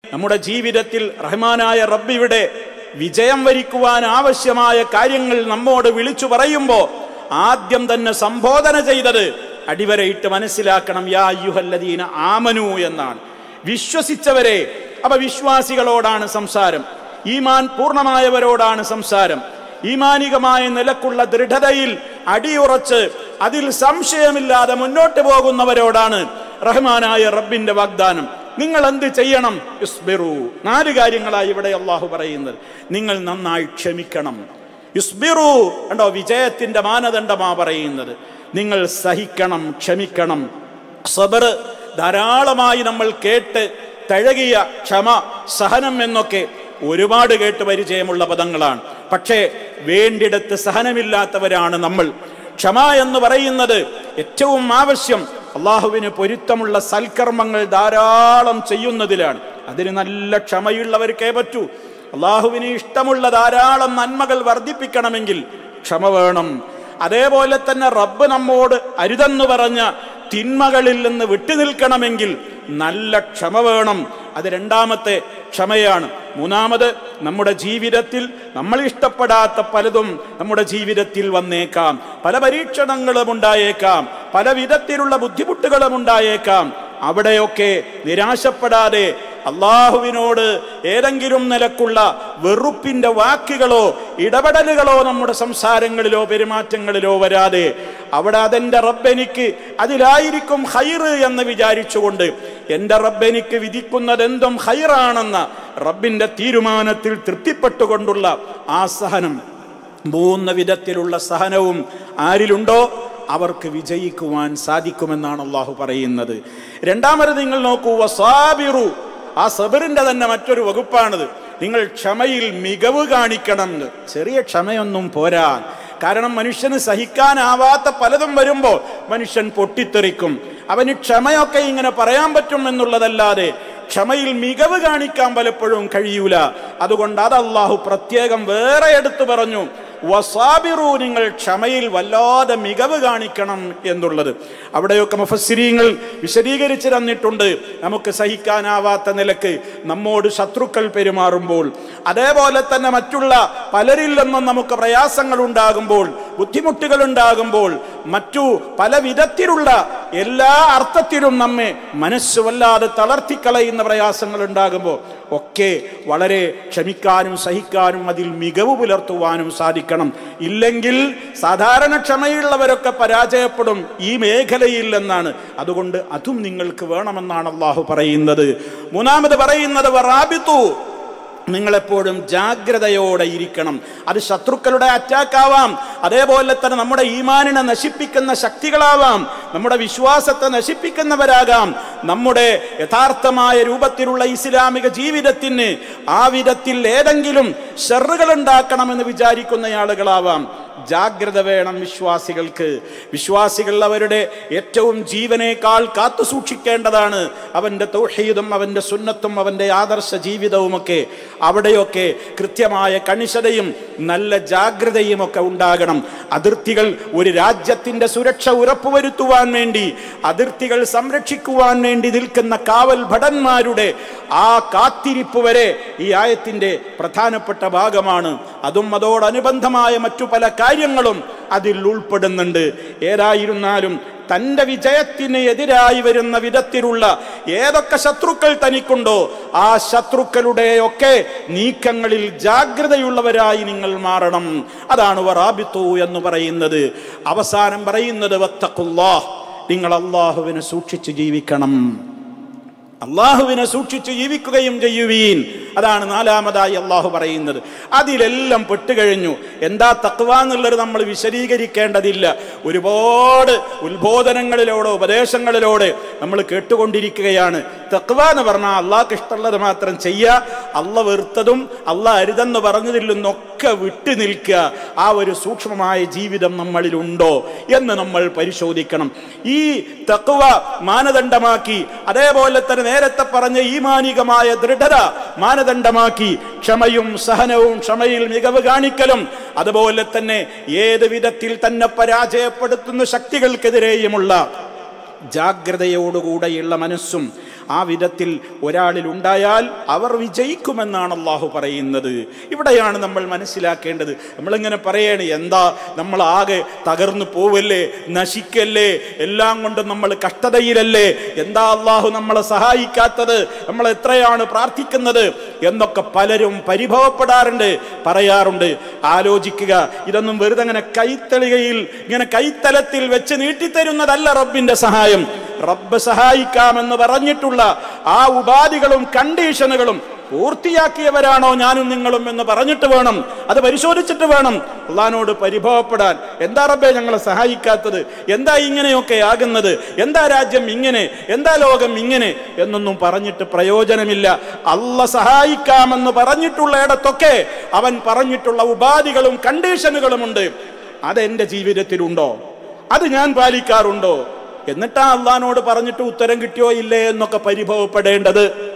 നമ്മുടെ ജീവിതത്തിൽ റഹ്മാനായ റബ്ബിയുടെ വിജയം വരിക്കുവാൻ ആവശ്യമായ കാര്യങ്ങൾ നമ്മോട് വിളിച്ചു പറയുമ്പോൾ ആദ്യം തന്നെ സംബോധന ചെയ്തത് അടിവരയിട്ട് മനസ്സിലാക്കണം യാ അയ്യുഹല്ലദീന ആമനു എന്നാണ് വിശ്വസിച്ചവരെ അപ്പൊ വിശ്വാസികളോടാണ് സംസാരം ഈമാൻ പൂർണ്ണമായവരോടാണ് സംസാരം ഈമാനികമായ നിലക്കുള്ള ദൃഢതയിൽ അടിയുറച്ച് അതിൽ സംശയമില്ലാതെ മുന്നോട്ട് പോകുന്നവരോടാണ് റഹ്മാനായ റബ്ബിന്റെ വാഗ്ദാനം നിങ്ങൾ എന്ത് ചെയ്യണം യുസ്ബിറു നാല് കാര്യങ്ങളായി ഇവിടെ അള്ളാഹു പറയുന്നത് നിങ്ങൾ നന്നായി ക്ഷമിക്കണം യുസ്ബിറു കണ്ടോ വിജയത്തിന്റെ മാനദണ്ഡമാ പറയുന്നത് നിങ്ങൾ സഹിക്കണം ക്ഷമിക്കണം സബർ ധാരാളമായി നമ്മൾ കേട്ട് തഴകിയ ക്ഷമ സഹനം എന്നൊക്കെ ഒരുപാട് കേട്ട് പരിചയമുള്ള പദങ്ങളാണ് പക്ഷേ വേണ്ടിടത്ത് സഹനമില്ലാത്തവരാണ് നമ്മൾ ക്ഷമ എന്ന് പറയുന്നത് ഏറ്റവും ആവശ്യം അള്ളാഹുവിന് പൊരുത്തമുള്ള സൽക്കർമ്മങ്ങൾ ധാരാളം ചെയ്യുന്നതിലാണ് അതിന് നല്ല ക്ഷമയുള്ളവർക്കേ പറ്റൂ അള്ളാഹുവിന് ഇഷ്ടമുള്ള ധാരാളം നന്മകൾ വർദ്ധിപ്പിക്കണമെങ്കിൽ ക്ഷമ വേണം അതേപോലെ തന്നെ റബ്ബ് നമ്മോട് അരുതെന്ന് പറഞ്ഞ തിന്മകളിൽ നിന്ന് വിട്ടുനിൽക്കണമെങ്കിൽ നല്ല ക്ഷമ വേണം അത് രണ്ടാമത്തെ ക്ഷമയാണ് മൂന്നാമത് നമ്മുടെ ജീവിതത്തിൽ നമ്മൾ ഇഷ്ടപ്പെടാത്ത പലതും നമ്മുടെ ജീവിതത്തിൽ വന്നേക്കാം പല പരീക്ഷണങ്ങളും ഉണ്ടായേക്കാം പല വിധത്തിലുള്ള ബുദ്ധിമുട്ടുകളും ഉണ്ടായേക്കാം അവിടെയൊക്കെ നിരാശപ്പെടാതെ അള്ളാഹുവിനോട് ഏതെങ്കിലും നിലക്കുള്ള വെറുപ്പിന്റെ വാക്കുകളോ ഇടപെടലുകളോ നമ്മുടെ സംസാരങ്ങളിലോ പെരുമാറ്റങ്ങളിലോ വരാതെ അവിടെ അതെന്റെ റബ്ബെനിക്ക് അതിലായിരിക്കും ഹൈറ് എന്ന് വിചാരിച്ചുകൊണ്ട് എൻ്റെ റബ്ബെനിക്ക് വിധിക്കുന്നത് എന്തും ഹൈറാണെന്ന റബ്ബിന്റെ തീരുമാനത്തിൽ തൃപ്തിപ്പെട്ടുകൊണ്ടുള്ള ആ സഹനം മൂന്ന് വിധത്തിലുള്ള സഹനവും ആരിലുണ്ടോ അവർക്ക് വിജയിക്കുവാൻ സാധിക്കുമെന്നാണ് അള്ളാഹു പറയുന്നത് രണ്ടാമത് നിങ്ങൾ നോക്കൂ വസാബിറു ആ സബറിന്റെ തന്നെ മറ്റൊരു വകുപ്പാണിത് നിങ്ങൾ ക്ഷമയിൽ മികവ് കാണിക്കണം എന്ന് ചെറിയ ക്ഷമയൊന്നും പോരാ കാരണം മനുഷ്യന് സഹിക്കാനാവാത്ത പലതും വരുമ്പോൾ മനുഷ്യൻ പൊട്ടിത്തെറിക്കും അവന് ക്ഷമയൊക്കെ ഇങ്ങനെ പറയാൻ പറ്റും എന്നുള്ളതല്ലാതെ ക്ഷമയിൽ മികവ് കാണിക്കാൻ പലപ്പോഴും കഴിയൂല അതുകൊണ്ട് അത് അള്ളാഹു പ്രത്യേകം വേറെ എടുത്തു പറഞ്ഞു വസാബിറു നിങ്ങൾ ക്ഷമയിൽ വല്ലാതെ മികവ് കാണിക്കണം എന്നുള്ളത് അവിടെയൊക്കെ മുഫസ്സിരീങ്ങൾ വിശദീകരിച്ച് തന്നിട്ടുണ്ട് നമുക്ക് സഹിക്കാനാവാത്ത നിലക്ക് നമ്മോട് ശത്രുക്കൾ പെരുമാറുമ്പോൾ അതേപോലെ തന്നെ മറ്റുള്ള പലരിൽ നിന്നും നമുക്ക് പ്രയാസങ്ങൾ ഉണ്ടാകുമ്പോൾ ബുദ്ധിമുട്ടുകൾ ഉണ്ടാകുമ്പോൾ മറ്റു പല വിധത്തിലുള്ള എല്ലാ അർത്ഥത്തിലും നമ്മെ മനസ്സ് വല്ലാതെ തളർത്തിക്കളയുന്ന പ്രയാസങ്ങൾ ഉണ്ടാകുമ്പോൾ ഒക്കെ വളരെ ക്ഷമിക്കാനും സഹിക്കാനും അതിൽ മികവ് പുലർത്തുവാനും സാധിക്കണം ഇല്ലെങ്കിൽ സാധാരണ ക്ഷമയുള്ളവരൊക്കെ പരാജയപ്പെടും ഈ മേഖലയിൽ എന്നാണ് അതുകൊണ്ട് അതും നിങ്ങൾക്ക് വേണമെന്നാണ് അള്ളാഹു പറയുന്നത് മൂന്നാമത് പറയുന്നത് വറാബിത്തു നിങ്ങളെപ്പോഴും ജാഗ്രതയോടെ ഇരിക്കണം അത് ശത്രുക്കളുടെ അറ്റാക്ക് ആവാം അതേപോലെ തന്നെ നമ്മുടെ ഈമാനിനെ നശിപ്പിക്കുന്ന ശക്തികളാവാം നമ്മുടെ വിശ്വാസത്തെ നശിപ്പിക്കുന്നവരാകാം നമ്മുടെ യഥാർത്ഥമായ രൂപത്തിലുള്ള ഇസ്ലാമിക ജീവിതത്തിന് ആ വിധത്തിൽ ഏതെങ്കിലും ഷെറുകൾ ഉണ്ടാക്കണമെന്ന് വിചാരിക്കുന്ന ആളുകളാവാം ജാഗ്രത വേണം വിശ്വാസികൾക്ക് വിശ്വാസികൾ അവരുടെ ഏറ്റവും ജീവനേക്കാൾ കാത്തു സൂക്ഷിക്കേണ്ടതാണ് അവൻ്റെ തൗഹീദും അവൻ്റെ സുന്നത്തും അവൻ്റെ ആദർശ ജീവിതവുമൊക്കെ അവിടെയൊക്കെ കൃത്യമായ കണിശതയും നല്ല ജാഗ്രതയും ഒക്കെ ഉണ്ടാകണം അതിർത്തികൾ ഒരു രാജ്യത്തിൻ്റെ സുരക്ഷ ഉറപ്പുവരുത്തുവാൻ വേണ്ടി അതിർത്തികൾ സംരക്ഷിക്കുവാൻ വേണ്ടി നിൽക്കുന്ന കാവൽ ഭടന്മാരുടെ ആ കാത്തിരിപ്പ് വരെ ഈ ആയത്തിൻ്റെ പ്രധാനപ്പെട്ട ഭാഗമാണ് അതും അതോടനുബന്ധമായ മറ്റു പല കാര്യങ്ങളും അതിൽ ഉൾപ്പെടുന്നുണ്ട് ഏതായിരുന്നാലും തൻ്റെ വിജയത്തിന് എതിരായി വരുന്ന വിധത്തിലുള്ള ഏതൊക്കെ ശത്രുക്കൾ തനിക്കുണ്ടോ ആ ശത്രുക്കളുടെയൊക്കെ നീക്കങ്ങളിൽ ജാഗ്രതയുള്ളവരായി നിങ്ങൾ മാറണം അതാണ് വറാബിത്തു എന്ന് പറയുന്നത് അവസാനം പറയുന്നത് വത്തക്കുല്ലാ നിങ്ങൾ അള്ളാഹുവിനെ സൂക്ഷിച്ച് ജീവിക്കണം അള്ളാഹുവിനെ സൂക്ഷിച്ച് ജീവിക്കുകയും ചെയ്യുവീൻ അതാണ് നാലാമതായി അള്ളാഹു പറയുന്നത് അതിലെല്ലാം പെട്ടുകഴിഞ്ഞു എന്താ തക്വ എന്നുള്ളത് നമ്മൾ വിശദീകരിക്കേണ്ടതില്ല ഒരുപാട് ഉത്ബോധനങ്ങളിലൂടെ ഉപദേശങ്ങളിലൂടെ നമ്മൾ കേട്ടുകൊണ്ടിരിക്കുകയാണ് തക്വ എന്ന് പറഞ്ഞാൽ അള്ളാഹ്ക്ക് ഇഷ്ടമുള്ളത് മാത്രം ചെയ്യുക അള്ള വെറുത്തതും അള്ള അരുതെന്ന് പറഞ്ഞതിൽ നിന്നൊക്കെ വിട്ടു നിൽക്കുക ആ ഒരു സൂക്ഷ്മമായ ജീവിതം നമ്മളിലുണ്ടോ എന്ന് നമ്മൾ പരിശോധിക്കണം ഈ തക്വ മാനദണ്ഡമാക്കി അതേപോലെ തന്നെ നേരത്തെ പറഞ്ഞ ഈമാനികമായ ദൃഢത മാനദണ്ഡമാക്കി ക്ഷമയും സഹനവും ക്ഷമയിൽ മികവ് കാണിക്കലും അതുപോലെ തന്നെ ഏത് വിധത്തിൽ തന്നെ പരാജയപ്പെടുത്തുന്ന ശക്തികൾക്കെതിരെയുമുള്ള ജാഗ്രതയോടുകൂടെയുള്ള മനസ്സും ആ വിധത്തിൽ ഒരാളിൽ ഉണ്ടായാൽ അവർ വിജയിക്കുമെന്നാണ് അള്ളാഹു പറയുന്നത് ഇവിടെയാണ് നമ്മൾ മനസ്സിലാക്കേണ്ടത് നമ്മളിങ്ങനെ പറയാണ് എന്താ നമ്മൾ ആകെ തകർന്നു പോവല്ലേ നശിക്കല്ലേ എല്ലാം കൊണ്ടും നമ്മൾ കഷ്ടതയിലല്ലേ എന്താ അള്ളാഹു നമ്മളെ സഹായിക്കാത്തത് നമ്മൾ എത്രയാണ് പ്രാർത്ഥിക്കുന്നത് എന്നൊക്കെ പലരും പരിഭവപ്പെടാറുണ്ട് പറയാറുണ്ട് ആലോചിക്കുക ഇതൊന്നും വെറുതെ അങ്ങനെ കൈത്തളികയിൽ ഇങ്ങനെ കൈത്തലത്തിൽ വെച്ച് നീട്ടിത്തരുന്നതല്ല റബ്ബിന്റെ സഹായം റബ്ബ് സഹായിക്കാമെന്ന് പറഞ്ഞിട്ടുള്ള ആ ഉപാധികളും കണ്ടീഷനുകളും പൂർത്തിയാക്കിയവരാണോ ഞാനും നിങ്ങളും എന്ന് പറഞ്ഞിട്ട് വേണം അത് പരിശോധിച്ചിട്ട് വേണം അള്ളഹാനോട് പരിഭവപ്പെടാൻ എന്താ റബ്ബെ ഞങ്ങളെ സഹായിക്കാത്തത് എന്താ ഇങ്ങനെയൊക്കെ ആകുന്നത് എന്താ രാജ്യം ഇങ്ങനെ എന്താ ലോകം ഇങ്ങനെ എന്നൊന്നും പറഞ്ഞിട്ട് പ്രയോജനമില്ല അല്ല സഹായിക്കാമെന്ന് പറഞ്ഞിട്ടുള്ള ഇടത്തൊക്കെ അവൻ പറഞ്ഞിട്ടുള്ള ഉപാധികളും കണ്ടീഷനുകളുമുണ്ട് അത് എൻ്റെ ജീവിതത്തിലുണ്ടോ അത് ഞാൻ പാലിക്കാറുണ്ടോ എന്നിട്ടാ അള്ളഹാനോട് പറഞ്ഞിട്ട് ഉത്തരം കിട്ടിയോ ഇല്ലേ എന്നൊക്കെ പരിഭവപ്പെടേണ്ടത്